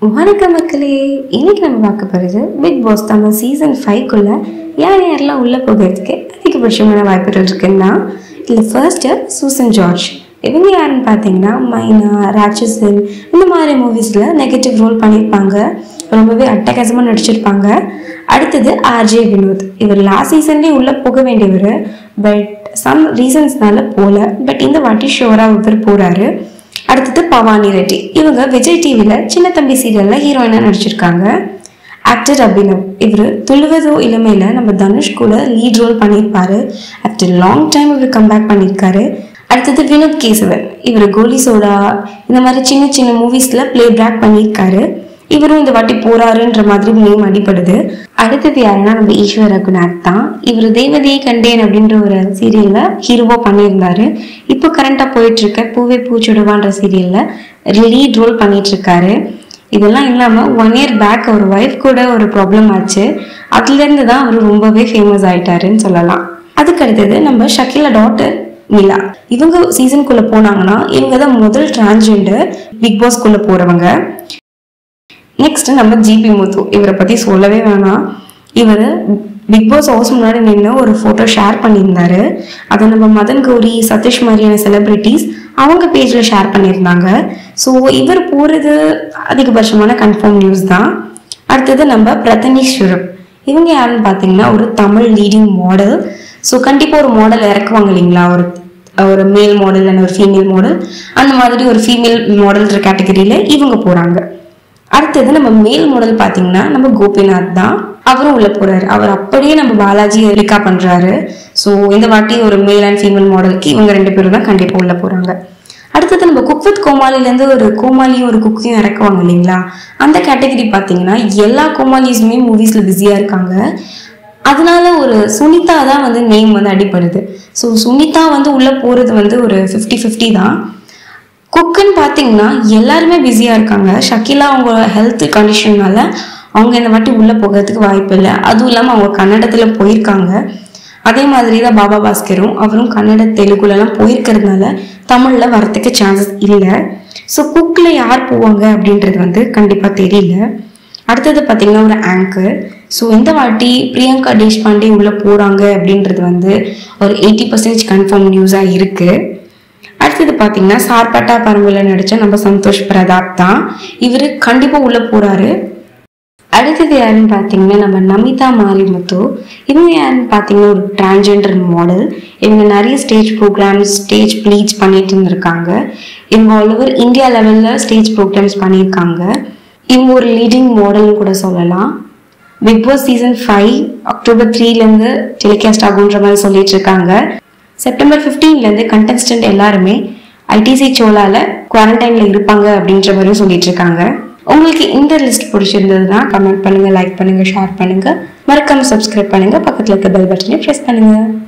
வணக்கம் மக்களே இன்னைக்கு நம்ம பார்க்க போகிறது பிக் பாஸ் தமிழ் சீசன் ஃபைவ்க்குள்ள யார் யாரெல்லாம் உள்ளே போகிறதுக்கு அதிகபட்சமான வாய்ப்புகள் இருக்குன்னா இதில் ஃபர்ஸ்ட்டு சூசன் ஜார்ஜ் இவங்க யாருன்னு பார்த்தீங்கன்னா மைனா ராட்சசன் இந்த மாதிரி மூவிஸில் நெகட்டிவ் ரோல் பண்ணியிருப்பாங்க ரொம்பவே அட்டகாசமாக நடிச்சிருப்பாங்க அடுத்தது ஆர்ஜே வினோத் இவர் லாஸ்ட் சீசன்லேயே உள்ளே போக வேண்டியவர் பட் சம் ரீசன்ஸ்னால போகல பட் இந்த வாட்டி ஷோராக இவர் போகிறாரு அடுத்தது பவானி ரெட்டி இவங்க விஜய் டிவியில் சின்ன தம்பி சீரியலில் ஹீரோயினாக நடிச்சிருக்காங்க ஆக்டர் அபினவ் இவர் துளுவதோ இளமையில நம்ம தனுஷ் கூட லீட் ரோல் பண்ணியிருப்பாரு ஆஃப்டர் லாங் டைம் இவர் கம்பேக் பண்ணியிருக்காரு அடுத்தது வினோத் கேசவன் இவர் கோலி சோடா இந்த மாதிரி சின்ன சின்ன மூவிஸில் ப்ளே பேக் பண்ணியிருக்காரு இவரும் இந்த வாட்டி போறாருன்ற மாதிரி நேம் அடிப்படுது அடுத்தது யாருன்னா நம்ம ஈஸ்வர் ரகுநாத் தான் இவர் தேவதையை கண்டேன் அப்படின்ற ஒரு சீரியல்ல ஹீரோவா பண்ணியிருந்தாரு இப்போ கரண்டா போயிட்டு இருக்க பூவே பூச்சுடுவான்ற சீரியல்ல லீட் ரோல் பண்ணிட்டு இருக்காரு இதெல்லாம் இல்லாம ஒன் இயர் பேக் அவர் ஒய்ஃப் கூட ஒரு ப்ராப்ளம் ஆச்சு அதுல இருந்து தான் அவர் ரொம்பவே ஃபேமஸ் ஆயிட்டாருன்னு சொல்லலாம் அதுக்கு அடுத்தது நம்ம ஷக்கிலா டாட்டர் மிலா இவங்க சீசனுக்குள்ள போனாங்கன்னா இவங்க தான் முதல் டிரான்ஸ்ஜெண்டர் பிக் பாஸ்க்குள்ள போறவங்க நெக்ஸ்ட் நம்ம ஜிபி முத்து இவரை பத்தி சொல்லவே வேணாம் இவர் பிக் பாஸ் ஹவுஸ் முன்னாடி நின்று ஒரு ஃபோட்டோ ஷேர் பண்ணியிருந்தாரு அதை நம்ம மதன் கௌரி சதீஷ் மாதிரியான செலிபிரிட்டிஸ் அவங்க பேஜில் ஷேர் பண்ணியிருந்தாங்க ஸோ இவர் போகிறது அதிகபட்சமான கன்ஃபார்ம் நியூஸ் தான் அடுத்தது நம்ம பிரதனீஷ் சுரப் இவங்க யாருன்னு பார்த்தீங்கன்னா ஒரு தமிழ் லீடிங் மாடல் ஸோ கண்டிப்பாக ஒரு மாடல் இறக்குவாங்க இல்லைங்களா ஒரு ஒரு மேல் மாடல் அண்ட் ஒரு ஃபீமேல் மாடல் அந்த மாதிரி ஒரு ஃபீமேல் மாடல்ன்ற கேட்டகரியில் இவங்க போகிறாங்க அடுத்தது நம்ம மேல் மாடல் பார்த்தீங்கன்னா நம்ம கோபிநாத் தான் அவரும் உள்ள போறாரு அவர் அப்படியே நம்ம பாலாஜி லிக்கா பண்றாரு ஸோ இந்த வாட்டி ஒரு மேல் அண்ட் ஃபீமேல் மாடலுக்கு இவங்க ரெண்டு பேரும் தான் கண்டிப்பா உள்ள போறாங்க அடுத்தது நம்ம குக் வித் கோமாளிலேருந்து ஒரு கோமாளியும் ஒரு குக்கையும் இறக்குவாங்க இல்லைங்களா அந்த கேட்டகரி பார்த்தீங்கன்னா எல்லா கோமாளிஸுமே மூவிஸில் பிஸியாக இருக்காங்க அதனால ஒரு சுனிதா தான் வந்து நேம் வந்து அடிப்படுது ஸோ சுனிதா வந்து உள்ளே போகிறது வந்து ஒரு ஃபிஃப்டி ஃபிஃப்டி தான் குக்குன்னு பார்த்தீங்கன்னா எல்லாருமே பிஸியாக இருக்காங்க ஷக்கிலா அவங்க ஹெல்த் கண்டிஷன்னால அவங்க இந்த வாட்டி உள்ளே போகிறதுக்கு வாய்ப்பு இல்லை அதுவும் இல்லாமல் அவங்க கன்னடத்தில் போயிருக்காங்க அதே மாதிரி தான் பாபா பாஸ்கரும் அவரும் கன்னட தெலுங்குலலாம் போயிருக்கிறதுனால தமிழில் வரத்துக்கு சான்சஸ் இல்லை ஸோ குக்கில் யார் போவாங்க அப்படின்றது வந்து கண்டிப்பாக தெரியல அடுத்தது பார்த்தீங்கன்னா ஒரு ஆங்கர் ஸோ இந்த வாட்டி பிரியங்கா தேஷ்பாண்டே உள்ளே போகிறாங்க அப்படின்றது வந்து ஒரு எயிட்டி பர்சன்டேஜ் கன்ஃபார்ம் நியூஸாக இருக்குது அடுத்தது பார்த்தீங்கன்னா சார்பட்டா பரம்புல நடித்த நம்ம சந்தோஷ் பிரதாப் தான் இவர் கண்டிப்பாக உள்ளே போகிறாரு அடுத்தது யாருன்னு பார்த்தீங்கன்னா நம்ம நமிதா மாரிமுத்து இவங்க யாருன்னு பார்த்தீங்கன்னா ஒரு டிரான்ஜெண்டர் மாடல் இவங்க நிறைய ஸ்டேஜ் ப்ரோக்ராம்ஸ் ஸ்டேஜ் ப்ளீச் பண்ணிட்டு இருந்திருக்காங்க இவங்க ஆல் ஓவர் இந்தியா லெவலில் ஸ்டேஜ் ப்ரோக்ராம்ஸ் பண்ணியிருக்காங்க இவங்க ஒரு லீடிங் மாடல்னு கூட சொல்லலாம் Bigg Boss season five October த்ரீலேருந்து டெலிகாஸ்ட் ஆகுன்ற மாதிரி சொல்லிட்டு இருக்காங்க செப்டம்பர் 15 இருந்து கண்டெஸ்டன்ட் எல்லாருமே ஐடிசி சோலால குவாரண்டைன்ல இருப்பாங்க அப்படின்ற மாதிரியும் சொல்லிட்டு இருக்காங்க உங்களுக்கு இந்த லிஸ்ட் பிடிச்சிருந்ததுன்னா கமெண்ட் பண்ணுங்க லைக் பண்ணுங்க ஷேர் பண்ணுங்க மறக்காம சப்ஸ்கிரைப் பண்ணுங்க பக்கத்துல இருக்க பெல் பட்டனை ப்ரெஸ் பண்ணுங்க